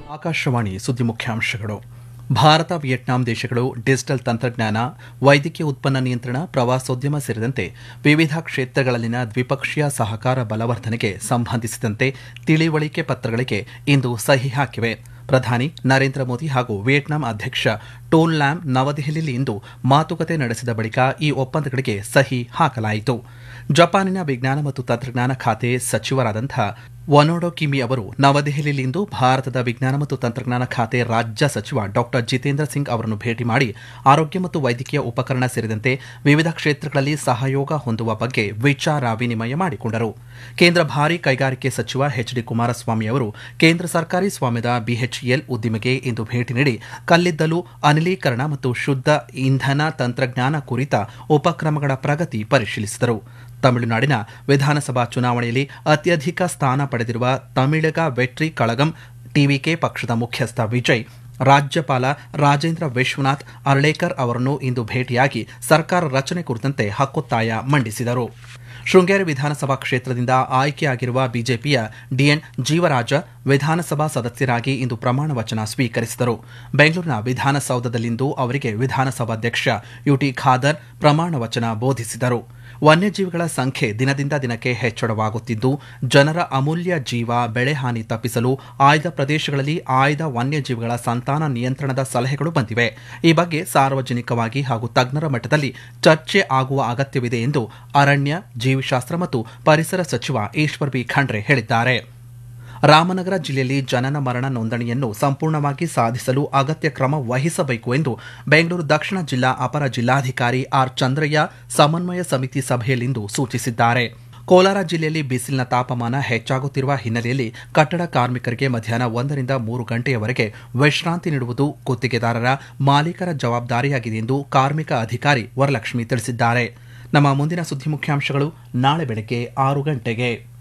ಆಕಾಶವಾಣಿ ಸುದ್ದಿ ಮುಖ್ಯಾಂಶಗಳು ಭಾರತ ವಿಯೆಟ್ನಾಂ ದೇಶಗಳು ಡಿಜಿಟಲ್ ತಂತ್ರಜ್ಞಾನ ವೈದ್ಯಕೀಯ ಉತ್ಪನ್ನ ನಿಯಂತ್ರಣ ಪ್ರವಾಸೋದ್ಯಮ ಸೇರಿದಂತೆ ವಿವಿಧ ಕ್ಷೇತ್ರಗಳಲ್ಲಿನ ದ್ವಿಪಕ್ಷೀಯ ಸಹಕಾರ ಬಲವರ್ಧನೆಗೆ ಸಂಬಂಧಿಸಿದಂತೆ ತಿಳಿವಳಿಕೆ ಪತ್ರಗಳಿಗೆ ಇಂದು ಸಹಿ ಹಾಕಿವೆ ಪ್ರಧಾನಿ ನರೇಂದ್ರ ಮೋದಿ ಹಾಗೂ ವಿಯೆಟ್ನಾಂ ಅಧ್ಯಕ್ಷ ಟೋನ್ ಲ್ಯಾಮ್ ನವದೆಹಲಿಯಲ್ಲಿ ಇಂದು ಮಾತುಕತೆ ನಡೆಸಿದ ಬಳಿಕ ಈ ಒಪ್ಪಂದಗಳಿಗೆ ಸಹಿ ಹಾಕಲಾಯಿತು ಜಪಾನಿನ ವಿಜ್ಞಾನ ಮತ್ತು ತಂತ್ರಜ್ಞಾನ ಖಾತೆ ಸಚಿವರಾದಂಥ ವನೋಡೋ ಕಿಮಿ ಅವರು ನವದೆಹಲಿಯಲ್ಲಿಂದು ಭಾರತದ ವಿಜ್ಞಾನ ಮತ್ತು ತಂತ್ರಜ್ಞಾನ ಖಾತೆ ರಾಜ್ಯ ಸಚಿವ ಡಾ ಜಿತೇಂದ್ರ ಸಿಂಗ್ ಅವರನ್ನು ಭೇಟಿ ಮಾಡಿ ಆರೋಗ್ಯ ಮತ್ತು ವೈದ್ಯಕೀಯ ಉಪಕರಣ ಸೇರಿದಂತೆ ವಿವಿಧ ಕ್ಷೇತ್ರಗಳಲ್ಲಿ ಸಹಯೋಗ ಹೊಂದುವ ಬಗ್ಗೆ ವಿಚಾರ ವಿನಿಮಯ ಮಾಡಿಕೊಂಡರು ಕೇಂದ್ರ ಭಾರಿ ಕೈಗಾರಿಕೆ ಸಚಿವ ಎಚ್ ಡಿ ಕುಮಾರಸ್ವಾಮಿ ಅವರು ಕೇಂದ್ರ ಸರ್ಕಾರಿ ಸ್ವಾಮ್ಯದ ಬಿಎಚ್ಇಎಲ್ ಉದ್ದಿಮೆಗೆ ಇಂದು ಭೇಟಿ ನೀಡಿ ಕಲ್ಲಿದ್ದಲು ಅನಿಲೀಕರಣ ಮತ್ತು ಶುದ್ಧ ಇಂಧನ ತಂತ್ರಜ್ಞಾನ ಕುರಿತ ಉಪಕ್ರಮಗಳ ಪ್ರಗತಿ ಪರಿಶೀಲಿಸಿದರು ತಮಿಳುನಾಡಿನ ವಿಧಾನಸಭಾ ಚುನಾವಣೆಯಲ್ಲಿ ಅತ್ಯಧಿಕ ಸ್ಥಾನ ಪಡೆದಿರುವ ತಮಿಳಗ ವೆಟ್ರಿ ಕಳಗಂ ಟಿವಿಕೆ ಪಕ್ಷದ ಮುಖ್ಯಸ್ಥ ವಿಜಯ್ ರಾಜ್ಯಪಾಲ ರಾಜೇಂದ್ರ ವಿಶ್ವನಾಥ್ ಅರ್ಳೇಕರ್ ಅವರನ್ನು ಇಂದು ಭೇಟಿಯಾಗಿ ಸರ್ಕಾರ ರಚನೆ ಕುರಿತಂತೆ ಹಕ್ಕೊತ್ತಾಯ ಮಂಡಿಸಿದರು ಶೃಂಗೇರಿ ವಿಧಾನಸಭಾ ಕ್ಷೇತ್ರದಿಂದ ಆಯ್ಕೆಯಾಗಿರುವ ಬಿಜೆಪಿಯ ಡಿಎನ್ ಜೀವರಾಜ ವಿಧಾನಸಭಾ ಸದಸ್ಯರಾಗಿ ಇಂದು ಪ್ರಮಾಣ ವಚನ ಸ್ವೀಕರಿಸಿದರು ಬೆಂಗಳೂರಿನ ವಿಧಾನಸೌಧದಲ್ಲಿಂದು ಅವರಿಗೆ ವಿಧಾನಸಭಾಧ್ಯಕ್ಷ ಯುಟಿ ಖಾದರ್ ಪ್ರಮಾಣ ವಚನ ಬೋಧಿಸಿದರು ವನ್ಯಜೀವಿಗಳ ಸಂಖ್ಯೆ ದಿನದಿಂದ ದಿನಕ್ಕೆ ಹೆಚ್ಚಳವಾಗುತ್ತಿದ್ದು ಜನರ ಅಮೂಲ್ಯ ಜೀವ ಬೆಳೆ ಹಾನಿ ತಪ್ಪಿಸಲು ಆಯ್ದ ಪ್ರದೇಶಗಳಲ್ಲಿ ಆಯ್ದ ವನ್ಯಜೀವಿಗಳ ಸಂತಾನ ನಿಯಂತ್ರಣದ ಸಲಹೆಗಳು ಬಂದಿವೆ ಈ ಬಗ್ಗೆ ಸಾರ್ವಜನಿಕವಾಗಿ ಹಾಗೂ ತಜ್ಞರ ಮಟ್ಟದಲ್ಲಿ ಚರ್ಚೆ ಆಗುವ ಅಗತ್ಯವಿದೆ ಎಂದು ಅರಣ್ಯ ಜೀವಿಶಾಸ್ತ್ರ ಮತ್ತು ಪರಿಸರ ಸಚಿವ ಈಶ್ವರ್ ಬಿ ಖಂಡ್ರೆ ಹೇಳಿದ್ದಾರೆ ರಾಮನಗರ ಜಿಲ್ಲೆಯಲ್ಲಿ ಜನನ ಮರಣ ನೋಂದಣಿಯನ್ನು ಸಂಪೂರ್ಣವಾಗಿ ಸಾಧಿಸಲು ಅಗತ್ಯ ಕ್ರಮ ವಹಿಸಬೇಕು ಎಂದು ಬೆಂಗಳೂರು ದಕ್ಷಿಣ ಜಿಲ್ಲಾ ಅಪರ ಜಿಲ್ಲಾಧಿಕಾರಿ ಆರ್ ಚಂದ್ರಯ್ಯ ಸಮನ್ವಯ ಸಮಿತಿ ಸಭೆಯಲ್ಲಿಂದು ಸೂಚಿಸಿದ್ದಾರೆ ಕೋಲಾರ ಜಿಲ್ಲೆಯಲ್ಲಿ ಬಿಸಿಲಿನ ತಾಪಮಾನ ಹೆಚ್ಚಾಗುತ್ತಿರುವ ಹಿನ್ನೆಲೆಯಲ್ಲಿ ಕಟ್ಟಡ ಕಾರ್ಮಿಕರಿಗೆ ಮಧ್ಯಾಹ್ನ ಒಂದರಿಂದ ಮೂರು ಗಂಟೆಯವರೆಗೆ ವಿಶ್ರಾಂತಿ ನೀಡುವುದು ಗುತ್ತಿಗೆದಾರರ ಮಾಲೀಕರ ಜವಾಬ್ದಾರಿಯಾಗಿದೆ ಎಂದು ಕಾರ್ಮಿಕ ಅಧಿಕಾರಿ ವರಲಕ್ಷ್ಮಿ ತಿಳಿಸಿದ್ದಾರೆ ನಮ್ಮ ಮುಂದಿನ ಸುದ್ದಿ ಮುಖ್ಯಾಂಶಗಳು ನಾಳೆ ಬೆಳಗ್ಗೆ ಆರು ಗಂಟೆಗೆ